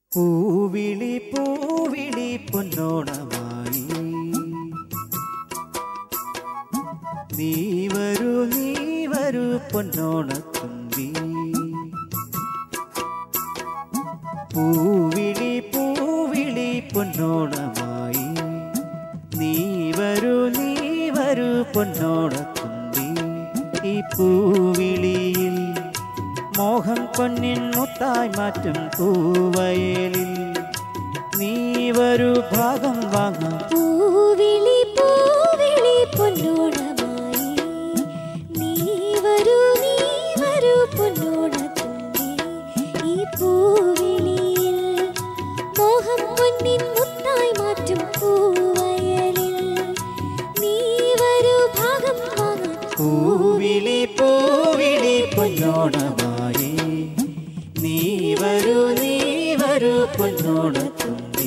പൂവിളി പൂവിളി പൊന്നോണമായി നീ വരൂ നീ വരൂ പൊന്നോണത്തുമ്പി പൂവിളി പൂവിളി പൊന്നോണമായി നീ വരൂ നീ വരൂ പൊന്നോണത്തുമ്പി ഈ പൂവിളിയിൽ മോഹം പൊന്നിൻ മുത്തായി മാറ്റും പൂവയലിൽ നീ വരൂ ഭാഗം വാങ്ങാം പൂവിളി പൂവിളി പൊന്നോണമായി നീ വരൂ നീ വരൂ പൊന്നോണത്തുമ്പി ഈ പൂവിളിയിൽ മോഹം പൊന്നിൻ മുത്തായി മാറ്റും പൂവയലിൽ നീ വരൂ ഭാഗം വാങ്ങാൻ പൂവിളി പൂവിളി പൊന്നോണമായി നീ വരൂ നീ വരൂ പൊന്നോണത്തുമ്പി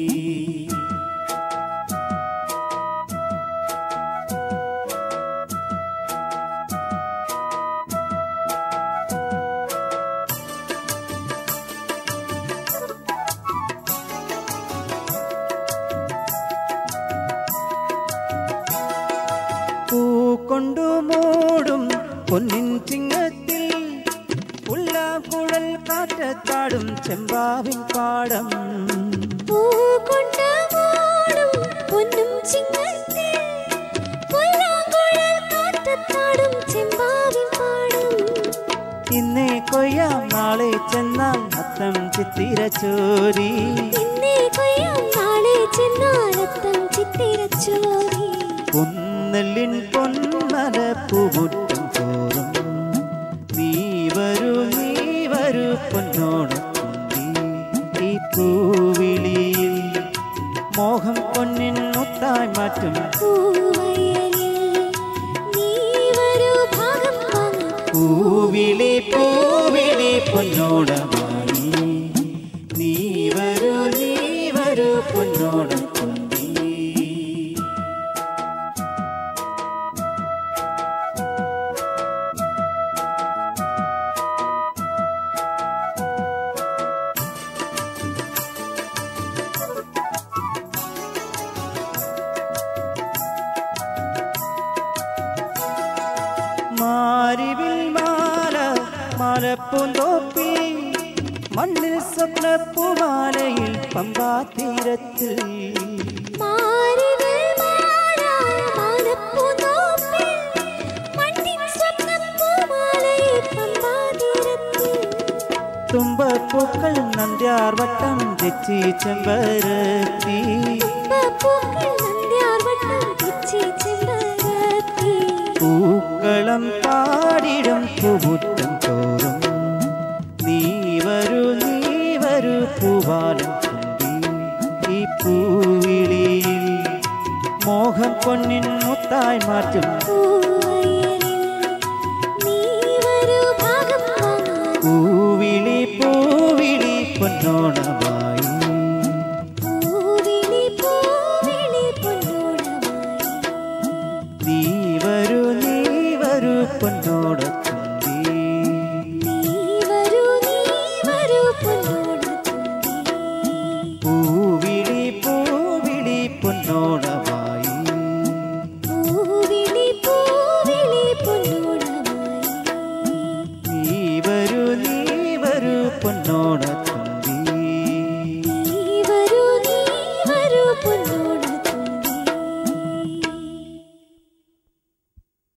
പൂ കൊണ്ടു മൂടും പൊന്നിൻ ചിങ്ങത്തിൽ ഉള്ളാകുഴൽ കാറ്റത്താടും ചെമ്പാവിൻ പാടം പൂ കൊണ്ട് മൂടും പൊന്നും ചിങ്ങത്തിൽ പുല്ലാങ്കുഴൽ കാറ്റത്താടും ചെമ്പാവിൻ പാടും ഇന്നേ കൊയ്യാം നാളെ ചെന്നാൽ അത്തം ചിത്തിര ചോരി ഇന്നേ കൊയ്യാം നാളെ ചെന്നാലത്തം ചിത്തിരച്ചോരി പൊന്നല്ലിൻ പൊന്മല പൂമുറ്റം തോറും നീ വരൂ നീ വരൂ പൊന്നോണത്തുമ്പി ഈ പൂവിളിയിൽ മോഹം പൊന്നിൻ മുത്തായി മാറ്റും പൂവയലിൽ നീ വരൂ ഭാഗം വാങ്ങാൻ പൂവിളി പൂവിളി പൊന്നോടമായി നീ വരൂ നീ വരൂ പൊന്നോടത്തുമ്പി മാരിവിൽ മാല മാലപ്പൂന്തോപ്പി മണ്ണിൽ സ്വപ്നപ്പൂമാലയിൽ പമ്പാ തീരത്തിൽ മാറിവിൽ മാറായ മാനപ്പൂന്തോപ്പിൽ മണ്ണിൻ സ്വപ്നപ്പൂമാലയെ പമ്പാതീരത്തിൽ തുമ്പപ്പൂക്കൾ നന്ദ്യാർ വട്ടം തെച്ചി ചെമ്പരത്തി പൂക്കൾ നന്ദ്യാർവട്ടം പിച്ചി ചെമ്പരത്തി പൂക്കളം പാടിടും പൂമുറ്റം തോറും നീ വരൂ നീ വരൂ പൂവാലം തുമ്പി ഈ പൂവിളിയിൽ മോഹം പൊന്നിൻ മുത്തായി മാറ്റും പൂവയലിൽ നീ വരൂ ഭാഗം വാങ്ങാൻ പൂവിളി പൂവിളി പൊന്നോണമായി പൂവിളി പൂവിളി പൊന്നോണമായി നീ വരൂ നീ വരൂ പൊന്നോടത്തുമ്പി നീ വരൂ നീ വരൂ പൊന്നോണത്തുമ്പി പൂവിളി പൂവിളി പൊന്നോണമായി പൂവിളി പൂവിളി പൊന്നോണമായി നീ വരൂ നീ വരൂ പൊന്നോടത്തുമ്പി